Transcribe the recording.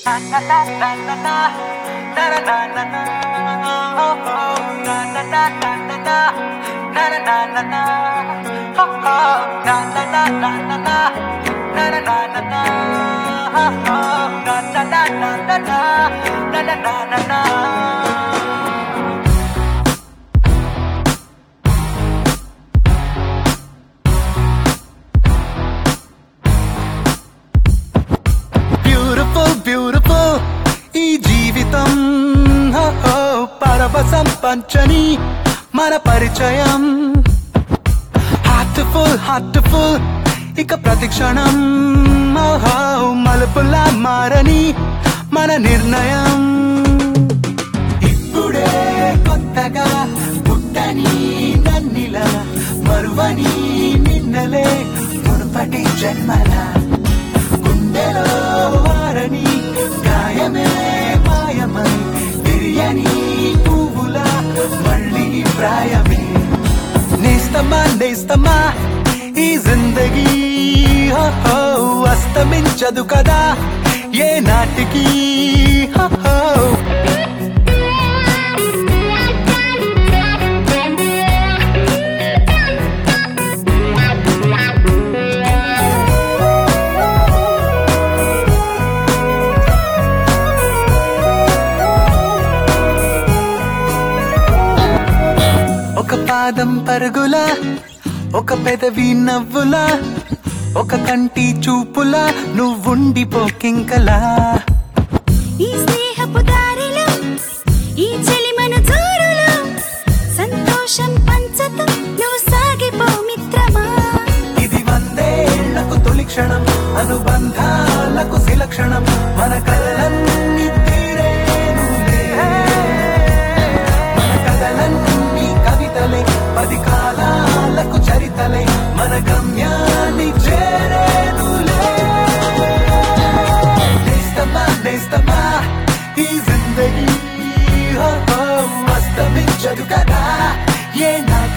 Beautiful beautiful ఈ జీవితం హో, హో, పరవశం పంచని మన పరిచయం హార్ట్ఫుల్ హార్ట్ఫుల్ ఇక ప్రతిక్షణం ఓహో మలుపులా మారని మన నిర్ణయం ఇప్పుడే కొత్తగా పుట్టని నన్నిలా మరువని నిన్నలే మునుపటి జన్మల గుండెలో వారని గాయమే మాయమై తిరియని పువ్వులా మళ్ళీ ప్రాయమే నేస్తమా నేస్తమా ఈ జిందగీ హో, హో, అస్తమించదు కదా ఏ నాటికి హో, హో. ఒక పాదం పరుగులా ఒక పెదవి నవ్వులా ఒక కంటి చూపులా నువ్వుండిపోకింకలా ఈ స్నేహపు దారిలో ఈ చెలిమను జోరులో సంతోషం పంచతో నువ్వు సాగిపో మిత్రమా ఇది వందేళ్లకు తొలి క్షణం అనుబంధాలకు శిలక్షణం మన కలలన్నీ తీరేనులే. మన కథలన్నీ కవితలే పది కాలాలకు చరితలే మన గమ్యాన్ని చేరేనులే నేస్తమా నేస్తమా ఈ జిందగీ హో, హో, అస్తమించదు కదా ఏ నాటి